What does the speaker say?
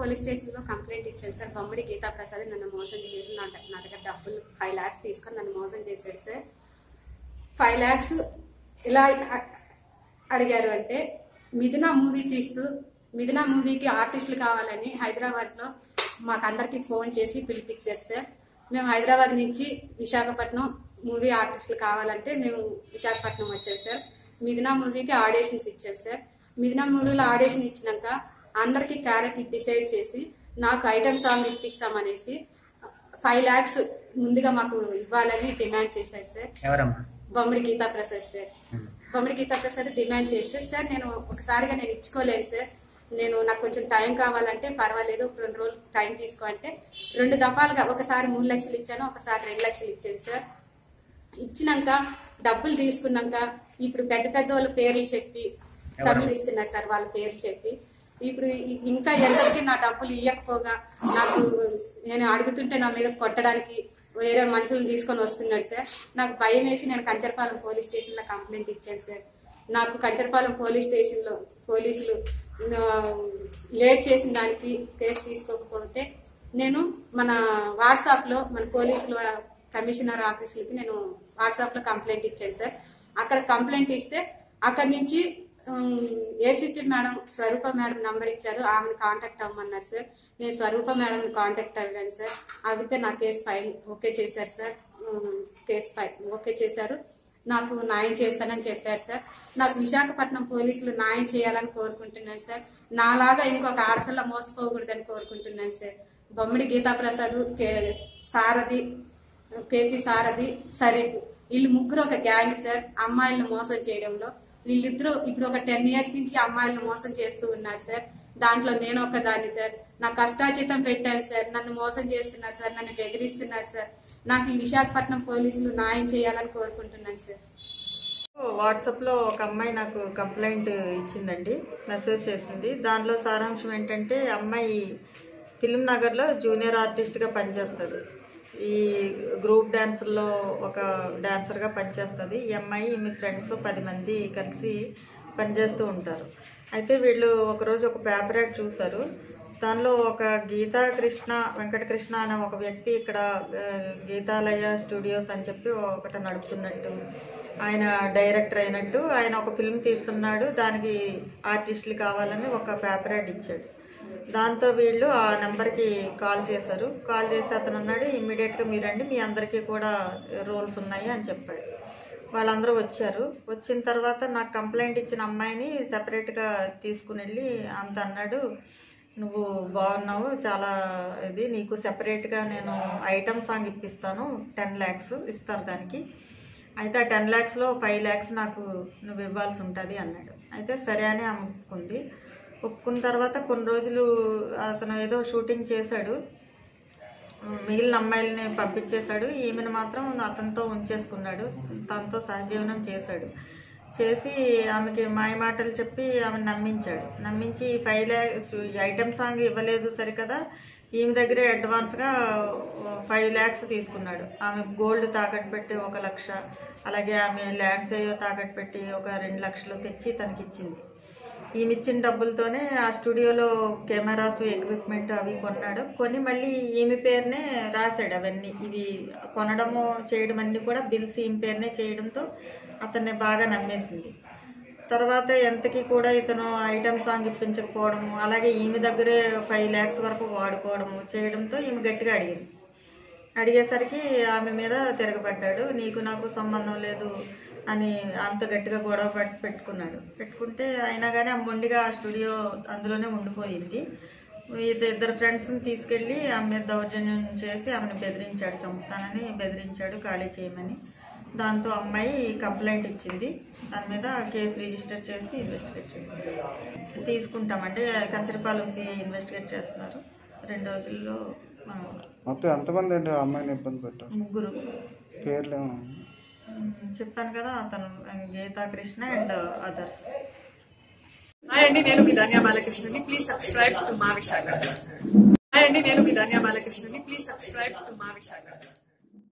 police station లో complaint ఇచ్చాను sir Bommadi Geetha Prasad నన్ను మోసం చేసి నా ద- నా దగ్గర డబ్బులు ఫైవ్ లాక్స్ తీసుకొని నన్ను మోసం చేశాడు సార్ ఫైవ్ లాక్స్ ఇలా అ- అడిగారు అంటే మిథున మూవీ తీస్తూ మిథున మూవీకి ఆర్టిస్టులు కావాలని హైదరాబాద్ లో మాకందరికి ఫోన్ చేసి పిలిపించారు సార్ మేము హైదరాబాద్ నుంచి విశాఖపట్నం మూవీ ఆర్టిస్టులు కావాలంటే మేము విశాఖపట్నం వచ్చాం సార్ మిథున మూవీకి ఆడిషన్స్ ఇచ్చారు సార్ మిథున మూవీలో ఆడిషన్ ఇచ్చినాక అందరికి క్యారెట్ డిసైడ్ చేసి నాకు ఐటమ్ సాంగ్ ఇప్పిస్తామనేసి ఫైవ్ లాక్స్ ముందుగా మాకు ఇవ్వాలని డిమాండ్ చేశారు సార్ ఎవరమ్మా బొమ్మడి గీతా ప్రసాద్ సార్ బొమ్మడి గీతా ప్రసాద్ డిమాండ్ చేస్తే సార్ నేను ఒకసారిగా నేను ఇచ్చుకోలేను సార్ నేను నాకు కొంచెం టైం కావాలంటే పర్వాలేదు ఒక రెండు రోజులు టైం తీసుకో అంటే రెండు దఫాలుగా ఒకసారి మూడు లక్షలు ఇచ్చాను ఒకసారి రెండు లక్షలు ఇచ్చాను సార్ ఇచ్చినాక డబ్బులు తీసుకున్నాక ఇప్పుడు పెద్ద పెద్ద వాళ్ళ పేర్లు చెప్పి డబ్బులు ఇస్తున్నారు సార్ వాళ్ళ పేర్లు చెప్పి ఇప్పుడు ఇ- ఇంకా ఎందరికి నా డబ్బులు ఇవ్వకపోగా నాకు నేను అడుగుతుంటే నా మీద కొట్టడానికి వేరే మనుషులు తీసుకొని వస్తున్నాడు సార్ నాకు భయం వేసి నేను కంచరపాలెం పోలీస్ స్టేషన్ లో కంప్లైంట్ ఇచ్చాను సార్ నాకు కంచరపాలెం పోలీస్ స్టేషన్ లో పోలీసులు ఆ, లేట్ చేసిన దానికి కేసు తీసుకోకపోతే నేను మన వాట్సాప్ లో మన పోలీసులు కమిషనర్ ఆఫీసులకి నేను వాట్సాప్ లో కంప్లైంట్ ఇచ్చాను సార్ అక్కడ కంప్లైంట్ ఇస్తే అక్కడి నుంచి ACP madam Swarupa madam number ఇచ్చారు ఆమెను కాంటాక్ట్ అవ్వమన్నారు సార్ నేను స్వరూప మేడం కాంటాక్ట్ అయ్యాను సార్ అవితే నా కేసు ఫైల్ ఓకే చేశారు సార్ ఉమ్, కేసు ఫైల్ ఓకే చేశారు నాకు న్యాయం చేస్తానని చెప్పారు సార్ నాకు విశాఖపట్నం పోలీసులు న్యాయం చేయాలని కోరుకుంటున్నాను సార్ నాలాగా ఇంకొక ఆడపిల్ల మోసపోకూడదని కోరుకుంటున్నాను sir Bommadi Geetha Prasad K Sarathi KP Sarathi సరే వీళ్ళు ముగ్గురు ఒక గ్యాంగ్ సార్ అమ్మాయిలను మోసం చేయడంలో వీళ్ళిద్దరూ ఇప్పుడు ఒక టెన్ ఇయర్స్ నుంచి అమ్మాయిలను మోసం చేస్తూ ఉన్నారు సార్ దాంట్లో నేను ఒక దాన్ని సార్ నా కష్టార్జితం పెట్టాను సార్ నన్ను మోసం చేస్తున్నారు సార్ నన్ను బెదిరిస్తున్నారు సార్ నాకు ఈ విశాఖపట్నం పోలీసులు న్యాయం చేయాలని కోరుకుంటున్నాను సార్ వాట్సాప్ లో ఒక అమ్మాయి నాకు కంప్లైంట్ ఇచ్చిందండి మెసేజ్ చేసింది దానిలో సారాంశం ఏంటంటే అమ్మాయి ఫిలిం నగర్లో జూనియర్ ఆర్టిస్ట్గా పనిచేస్తుంది ఈ గ్రూప్ డాన్సుల్లో ఒక డాన్సర్గా పనిచేస్తుంది ఈ అమ్మాయి మీ ఫ్రెండ్స్ పది మంది కలిసి పనిచేస్తూ ఉంటారు అయితే వీళ్ళు ఒకరోజు ఒక పేపర్ యాడ్ చూశారు దానిలో ఒక గీతా కృష్ణ వెంకటకృష్ణ అనే ఒక వ్యక్తి ఇక్కడ ఆ, గీతాలయ స్టూడియోస్ అని చెప్పి ఒకటి నడుపుతున్నట్టు ఆయన డైరెక్టర్ అయినట్టు ఆయన ఒక ఫిల్మ్ తీస్తున్నాడు దానికి ఆర్టిస్టులు కావాలని ఒక పేపర్ యాడ్ ఇచ్చాడు దాంతో వీళ్ళు ఆ నెంబర్కి కాల్ చేశారు కాల్ చేసి అతను అన్నాడు ఇమ్మీడియట్గా మీరండి మీ అందరికీ కూడా రోల్స్ ఉన్నాయి అని చెప్పాడు వాళ్ళందరూ వచ్చారు వచ్చిన తర్వాత నాకు కంప్లైంట్ ఇచ్చిన అమ్మాయిని సెపరేట్గా తీసుకుని వెళ్ళి అంత అన్నాడు నువ్వు బాగున్నావు చాలా ఇది నీకు సెపరేట్గా నేను ఐటమ్ సాంగ్ ఇప్పిస్తాను టెన్ ల్యాక్స్ ఇస్తారు దానికి అయితే ఆ టెన్ ల్యాక్స్లో ఫైవ్ ల్యాక్స్ నాకు నువ్వు ఇవ్వాల్సి ఉంటుంది అన్నాడు అయితే సరే అని ఒప్పుకుంది ఒప్పుకున్న తర్వాత కొన్ని రోజులు అతను ఏదో షూటింగ్ చేశాడు మిగిలిన అమ్మాయిల్ని పంపించేశాడు ఈమెను మాత్రం అతనితో ఉంచేసుకున్నాడు తనతో సహజీవనం చేశాడు చేసి ఆమెకి మాయ మాటలు చెప్పి ఆమెను నమ్మించాడు నమ్మించి ఫైవ్ ల్యాక్స్ ఐటమ్ సాంగ్ ఇవ్వలేదు సరికదా ఈమె దగ్గరే అడ్వాన్స్గా ఫైవ్ ల్యాక్స్ తీసుకున్నాడు ఆమె గోల్డ్ తాకట్టు పెట్టి ఒక లక్ష అలాగే ఆమె ల్యాండ్స్ ఏయో తాకట్టు పెట్టి ఒక రెండు లక్షలు తెచ్చి తనకి ఇచ్చింది ఈమె ఇచ్చిన డబ్బులతోనే ఆ స్టూడియోలో కెమెరాస్ ఎక్విప్మెంట్ అవి కొన్నాడు కొని మళ్ళీ ఈమె పేరునే రాశాడు అవన్నీ ఇవి కొనడము చేయడం అన్నీ కూడా బిల్స్ ఈమె పేరునే చేయడంతో అతన్ని బాగా నమ్మేసింది తర్వాత ఎంతకి కూడా ఇతను ఐటమ్ సాంగ్ ఇప్పించకపోవడము అలాగే ఈమె దగ్గరే ఫైవ్ ల్యాక్స్ వరకు వాడుకోవడము చేయడంతో ఈమె గట్టిగా అడిగింది అడిగేసరికి ఆమె మీద తిరగబడ్డాడు నీకు నాకు సంబంధం లేదు అని ఆమెతో గట్టిగా గొడవ పట్టి పెట్టుకున్నాడు పెట్టుకుంటే అయినా కానీ ఆమె మొండిగా ఆ స్టూడియో అందులోనే ఉండిపోయింది ఇది ఇద్దరు ఫ్రెండ్స్ని తీసుకెళ్ళి ఆమె మీద దౌర్జన్యం చేసి ఆమెను బెదిరించాడు చంపుతానని బెదిరించాడు ఖాళీ చేయమని దాంతో అమ్మాయి కంప్లైంట్ ఇచ్చింది దాని మీద కేసు రిజిస్టర్ చేసి ఇన్వెస్టిగేట్ చేసింది తీసుకుంటామండి కంచరపాలెం సిఐ ఇన్వెస్టిగేట్ చేస్తున్నారు రెండు రోజుల్లో మనం మొత్తం ఎంతమంది అండి ఆ అమ్మాయిని ఇబ్బంది పెట్టారు ముగ్గురు పేర్లు ఏమో ఉమ్, చెప్పాను కదా అతను Geetha Krishna and others hi అండి నేను మీ ధాన్య బాలకృష్ణని ప్లీజ్ సబ్స్క్రైబ్ టు మా విశాఖ హాయ్ అండి నేను మీ ధాన్య బాలకృష్ణని ప్లీజ్ సబ్స్క్రైబ్ టు మా విశాఖ